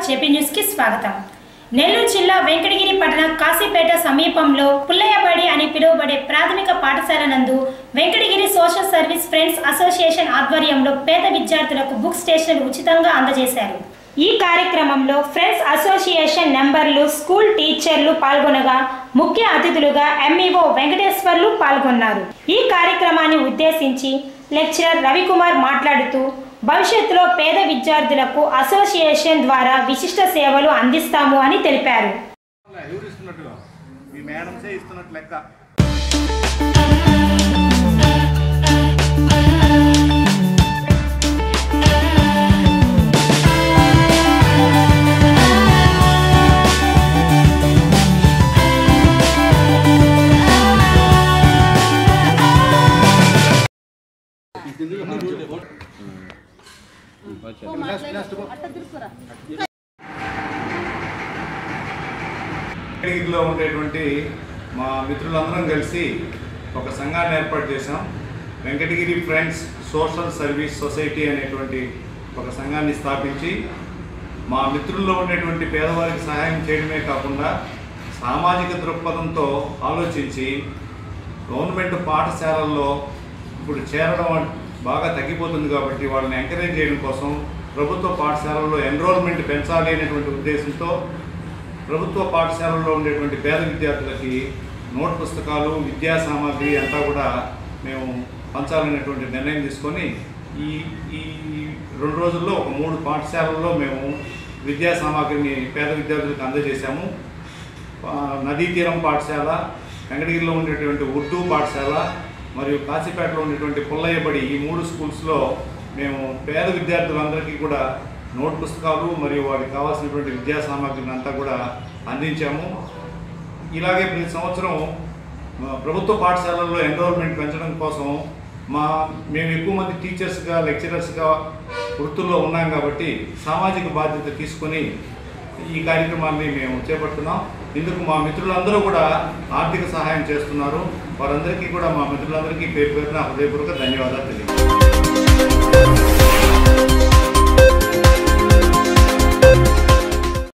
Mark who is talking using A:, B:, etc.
A: JP news కి స్వాగతం నెల్లూరు జిల్లా వెంకటగిరి పట్టణ కాశీపేట సమీపంలో పుల్లయ్యబడి అని పిలువబడే ప్రాథమిక పాఠశాల నందు Venkatagiri social service friends association ఆధ్వర్యంలో పేద విద్యార్థులకు బుక్ స్టేషన్లు ఉచితంగా అందజేశారు ఈ కార్యక్రమంలో ఫ్రెండ్స్ అసోసియేషన్ నెంబర్లు స్కూల్ టీచర్లు పాల్గొనగా ముఖ్య అతిథులుగా ఎంఈఓ వెంకటేశ్వర్లు పాల్గొన్నారు ఈ కార్యక్రమాన్ని ఉద్దేశించి లెక్చరర్ రవికుమార్ మాట్లాడుతూ భవిష్యత్తులో పేద విద్యార్థులకు అసోసియేషన్ ద్వారా విశిష్ట సేవలు అందిస్తాము అని తెలిపారు
B: ఎవరు ఇస్తున్నట్టుగా మీ మేడంసే ఇస్తున్నట్టు లెక్క వెంకటగిరిలో ఉండేటువంటి మా మిత్రులందరం కలిసి ఒక సంఘాన్ని ఏర్పాటు చేశాం Venkatagiri friends social service society అనేటువంటి ఒక సంఘాన్ని స్థాపించి మా మిత్రుల్లో ఉండేటువంటి పేదవారికి సహాయం చేయడమే కాకుండా సామాజిక దృక్పథంతో ఆలోచించి గవర్నమెంట్ పాఠశాలల్లో ఇప్పుడు చేరడం బాగా తగ్గిపోతుంది కాబట్టి వాళ్ళని ఎంకరేజ్ చేయడం కోసం ప్రభుత్వ పాఠశాలల్లో ఎన్రోల్మెంట్ పెంచాలి అనేటువంటి ఉద్దేశంతో ప్రభుత్వ పాఠశాలల్లో ఉండేటువంటి పేద విద్యార్థులకి నోట్ పుస్తకాలు విద్యా సామాగ్రి అంతా కూడా మేము పంచాలనేటువంటి నిర్ణయం తీసుకొని ఈ ఈ రెండు రోజుల్లో ఒక మూడు పాఠశాలల్లో మేము విద్యా సామాగ్రిని పేద విద్యార్థులకు అందజేశాము ఆ, నదీ తీరం పాఠశాల వెంకటగిరిలో ఉండేటువంటి ఉర్దూ పాఠశాల మరియు కాశీపేటలో ఉండేటువంటి పుల్లయ్యబడి ఈ మూడు స్కూల్స్లో మేము పేద విద్యార్థులందరికీ కూడా నోట్ పుస్తకాలు మరియు వారికి కావాల్సినటువంటి విద్యా సామాగ్రిని అంతా కూడా అందించాము ఇలాగే ప్రతి సంవత్సరం ఆ, ప్రభుత్వ పాఠశాలల్లో ఎన్రోల్మెంట్ పెంచడం కోసం మా మేము ఎక్కువ మంది టీచర్స్గా లెక్చరర్స్గా వృత్తుల్లో ఉన్నాం కాబట్టి సామాజిక బాధ్యత తీసుకొని ఈ కార్యక్రమాన్ని మేము చేపడుతున్నాం ఇందుకు మా మిత్రులందరూ కూడా ఆర్థిక సహాయం చేస్తున్నారు వారందరికీ కూడా మా మిత్రులందరికీ పేరు పేరున హృదయపూర్వక ధన్యవాదాలు తెలియజేస్తున్నాను